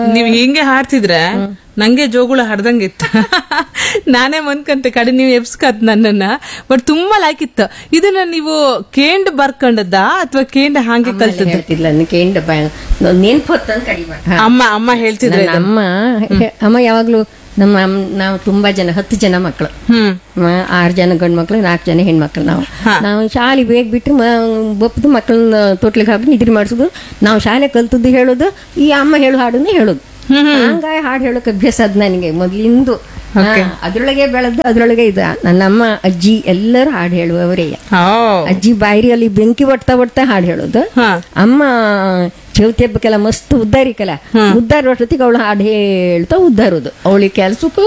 ನೀವ್ ಹಿಂಗೆ ಹಾಡ್ತಿದ್ರೆ ನಂಗೆ ಜೋಗುಳ ಹಾಡ್ದಂಗಿತ್ತು ನಾನೇ ಮನ್ಕಂತೆ ಕಡೆ ನೀವು ಎಬ್ಸ್ಕತ್ ನನ್ನನ್ನ ಬಟ್ ತುಂಬಾ ಲೈಕ್ ಇತ್ತು ಇದನ್ನ ನೀವು ಕೇಂಡ್ ಬರ್ಕೊಂಡದ್ದ ಅಥವಾ ಕೇಂಡ್ ಹಾಗೆ ಕಲ್ತದ್ದ ಹೇಳ್ತಿದ್ಲ ಕೇಂಡ ನೆನ್ಪು ಹೊತ್ತಂತ ಕಡಿಮೆ ಅಮ್ಮ ಅಮ್ಮ ಹೇಳ್ತಿದ್ರೆ ನನ್ನ ಅಮ್ಮ ಹೆ- ಅಮ್ಮ ಯಾವಾಗ್ಲೂ ನಮ್ಮ ಅಮ್- ನಾವು ತುಂಬಾ ಜನ ಹತ್ತು ಜನ ಮಕ್ಕಳು ಹ್ಮ್ ಮ- ಆರು ಜನ ಗಂಡು ಮಕ್ಳು ನಾಲ್ಕು ಜನ ಹೆಣ್ಮಕ್ಳು ನಾವು ನಾವು ಶಾಲೆ ಬೇಗ ಬಿಟ್ಟು ಬಪ್ಪದು ಮಕ್ಕಳನ್ನ ತೊಟ್ಲಿಗೆ ಹಾಕಿ ನಿದ್ರೆ ಮಾಡಿಸೋದು ನಾವು ಶಾಲೆ ಕಲ್ತದ್ದು ಹೇಳೋದು ಈ ಅಮ್ಮ ಹೇಳು ಹಾಡನ್ನೇ ಹೇಳೋದು ಹಂಗಾಗಿ ಹಾಡು ಹೇಳೋಕೆ ಅಭ್ಯಾಸ ಅದ್ ನನಗೆ ಮೊದ್ಲಿಂದು ಹಾ, ಅದ್ರೊಳಗೆ ಬೆಳೆದು ಅದ್ರೊಳಗೆ ಇದು ನನ್ನಮ್ಮ ಅಜ್ಜಿ ಎಲ್ಲರೂ ಹಾಡು ಹೇಳುವವರೇ ಓ ಅಜ್ಜಿ ಬಾಯಿರಿಯಲ್ಲಿ ಬೆಂಕಿ ಒಡ್ತಾ ಒಡ್ತಾ ಹಾಡು ಹೇಳೋದು ಹಾ ಅಮ್ಮ ಚೌತಿ ಹಬ್ಬಕ್ಕೆಲ್ಲ ಮಸ್ತ್ ಉದ್ದಾರಿಕಲ್ಲ ಉದ್ದಾರ ಅಷ್ಟೊತ್ತಿಗೆ ಅವಳು ಹಾಡು ಹೇಳ್ತಾ ಉದ್ದಾರೋದು ಅವಳಿಗೆ ಕೆಲ್ಸಕ್ಕೂ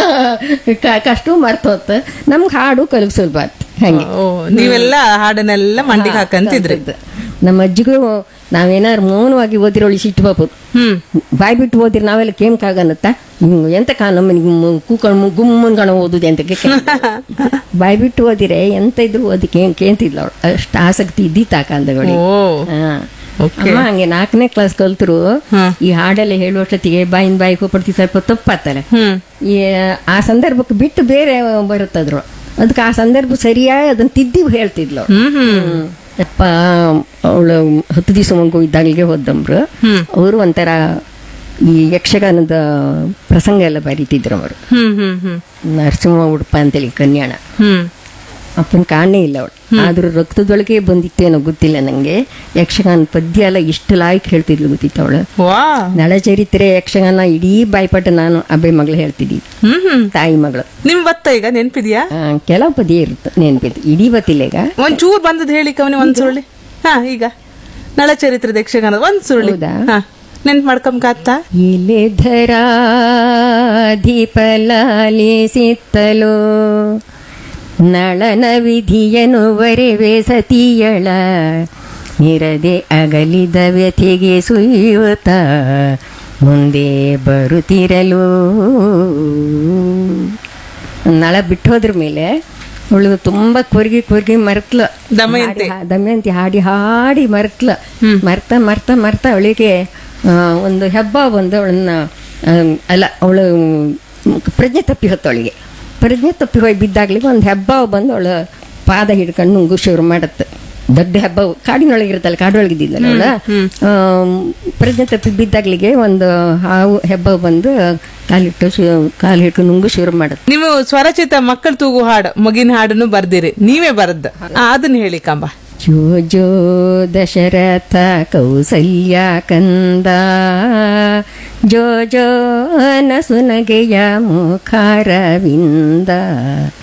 ಕ- ಕಷ್ಟ ಮರ್ತೋತ್ ನಮ್ಗೆ ಹಾಡು ಕಲಿಗೆ ಸುಲಭ ಆತ್ ಹಂಗೆ ಓ ನೀವೆಲ್ಲ ಹಾಡನ್ನೆಲ್ಲ ಮಂಡಿಗೆ ಹಾಕಂತಿದ್ರಿ ಕಲ್ತದ್ದು. ನಮ್ಮ ಅಜ್ಜಿಗೂ ನಾವೇನಾದ್ರು ಮೌನವಾಗಿ ಓದಿರೋಳಿ ಸಿಟ್ಟು ಬಾಪು ಹ್ಮ್ ಬಾಯ್ ಬಿಟ್ಟು ಓದಿರಿ ನಾವೆಲ್ಲ ಕೇಮ್ ಕಾಗನ್ನತ್ತ ಹಿಂಗ್ ಎಂತ ಕಾ ನಮ್ಮ ಕೂಕೊಂಡು ಗುಮ್ಮನ್ ಕಣ ಓದುದು ಅಂತ ಬಾಯ್ ಬಿಟ್ಟು ಓದಿರೆ ಎಂತ ಇದ್ರು ಓದಿ ಕೇಂ ಕೇಂತಿದ್ಲ ಅವಳು ಅಷ್ಟು ಆಸಕ್ತಿ ಇದ್ದಿತ್ತು ಆ ಕಾಲದವಳಿಗೆ ಓ ಹಾ. ಓಕೆ ಅಮ್ಮ ಹಂಗೆ ನಾಲ್ಕನೇ ಕ್ಲಾಸ್ ಕಲ್ತರು ಹಾ. ಈ ಹಾಡೆಲ್ಲ ಹೇಳುವಷ್ಟೊತ್ತಿಗೆ ಬಾಯಿನ ಬಾಯಿ ಹೋಗ್ಬಿಡ್ತಿ ಸ್ವಲ್ಪ ತಪ್ಪಾತಲ್ಲ ಹ್ಮ್ ಈ ಆ ಸಂದರ್ಭಕ್ಕೆ ಬಿಟ್ಟು ಬೇರೆ ಬರುತ್ತದ್ರು ಅದಕ್ಕೆ ಆ ಸಂದರ್ಭ ಸರಿಯಾಗಿ ಅದನ್ನ ತಿದ್ದಿ ಹೇಳ್ತಿದ್ಲು ಅವ್ಳು. ಹ್ಮ್ ಹ್ಮ್ ಹ್ಮ್. ಅಪ್ಪ ಅವಳು ಹತ್ತು ದಿವಸ ಮಗು ಇದ್ದಾಗಲಿಗೆ ಹೋದಮ್ರು ಹ್ಮ್. ಅವರು ಒಂಥರ ಈ ಯಕ್ಷಗಾನದ ಪ್ರಸಂಗ ಎಲ್ಲ ಬರೀತಿದ್ರು ಅವರು ಹ್ಮ್ ಹ್ಮ್ ಹ್ಮ್ ನರಸಿಂಹ ಉಡುಪ ಅಂತೇಳಿ ಕನ್ಯಾಣ ಹ್ಮ್ ಅಪ್ಪನ ಕಾಣೇ ಇಲ್ಲ ಅವಳು ಆದ್ರೂ ರಕ್ತದೊಳಗೆ ಬಂದಿತ್ತೇನೋ ಗೊತ್ತಿಲ್ಲ ನಂಗೆ ಯಕ್ಷಗಾನ ಪದ್ಯ ಎಲ್ಲ ಇಷ್ಟು ಲಾಯ್ಕ್ ಹೇಳ್ತಿದ್ಲು ಗೊತ್ತಿತ್ತು ಅವಳು ವಾ ನಳಚರಿತ್ರೆ ಯಕ್ಷಗಾನ ಇಡೀ ಬಾಯ್ಪಾಟ ನಾನು ಅಬ್ಬೆ ಮಗಳು ಹೇಳ್ತಿದ್ದಿ ಹ್ಮ್ ಹ್ಮ್ ತಾಯಿ ಮಗಳು ನಿಮ್ ಬತ್ತ ಈಗ ನೆನ್ಪಿದ್ಯಾ ಆ, ಕೆಲವು ಪದ್ಯ ಇರುತ್ತೆ ನೆನ್ಪಿತ್ತು ಇಡೀ ಗೊತ್ತಿಲ್ಲ ಈಗ ಒಂದ್ ಚೂರ್ ಬಂದದ್ ಹೇಳಿ ಕವನಿ ಒಂದ್ ಸುರುಳಿ ಹಾ ಈಗ ನಳಚರಿತ್ರದ ಯಕ್ಷಗಾನ ಒಂದ್ ಸುರುಳಿ ಹೌದಾ? ಹಾ ನೆನ್ಪ್ ಮಾಡ್ಕೊಂಬತ್ತ ಎಲೆಧರ ದೀಪಲಾಲಿಸಿತ್ತಲೋ ನಳನ ವಿಧಿಯನು ವರೆವೆ ಸತಿಯಳ ನಿರದೆ ಅಗಲಿದ ವ್ಯಥೆಗೆ ಸುಯ್ಯುತ್ತ ಮುಂದೆ ಬರುತ್ತಿರಲು ನಳ ಬಿಟ್ಟು ಹೋದ್ರ ಮೇಲೆ ಅವಳು ತುಂಬಾ ಕೊರ್ಗಿ ಕೊರ್ಗಿ ಮರ್ತ್ಲ ದಮಯಂತಿ. ಹಾಡಿ- ದಮಯಂತಿ ಹಾಡಿ ಹಾಡಿ ಮರ್ತ್ಲ ಮರ್ತ ಮರ್ತ ಮರ್ತ ಅವಳಿಗೆ ಆ, ಒಂದು ಹೆಬ್ಬ ಬಂದು ಅವಳನ್ನ ಆ, ಅಲ್ಲ ಅವಳು ಪ್ರಜ್ಞೆ ತಪ್ಪಿ ಹೊತ್ತು ಅವಳಿಗೆ ಪ್ರಜ್ಞೆ ತಪ್ಪಿ ಹೋಗಿ ಬಿದ್ದಾಗ್ಲಿಗೆ ಒಂದು ಹೆಬ್ಬ ಬಂದು ಅವಳು ಪಾದ ಹಿಡ್ಕೊಂಡು ನುಂಗು ಶುರು ಮಾಡತ್ತೆ ದೊಡ್ಡ ಹೆಬ್ಬ ಕಾಡಿನೊಳಗೆ ಇರುತ್ತಲ್ಲ ಕಾಡೊಳಗಿದ್ದಿದ್ದಲ್ಲ ಅವಳ ಪ್ರಜ್ಞೆ ತಪ್ಪಿ ಬಿದ್ದಾಗ್ಲಿಗೆ ಒಂದು ಹಾವು ಹೆಬ್ಬ ಬಂದು ಕಾಲಿಟ್ಟು ಶು- ಕಾಲು ಹಿಡ್ಕೊಂಡು ನುಂಗು ಶುರು ಮಾಡತ್ತೆ ನೀವು ಸ್ವರಚಿತ ಮಕ್ಕಳು ತೂಗು ಹಾಡು ಮಗಿನ ಹಾಡನ್ನು ಬರ್ದಿರಿ ನೀವೇ ಬರದ್ ಅದನ್ನ ಹೇಳಿ ಕಂಬ ಜೋ ಜೋ ದಶರಥ ಕೌಸಲ್ಯ ಕಂದ ಜೋ ಜೋ ನಸುನಗೆಯ ಮುಖಾರವಿಂದ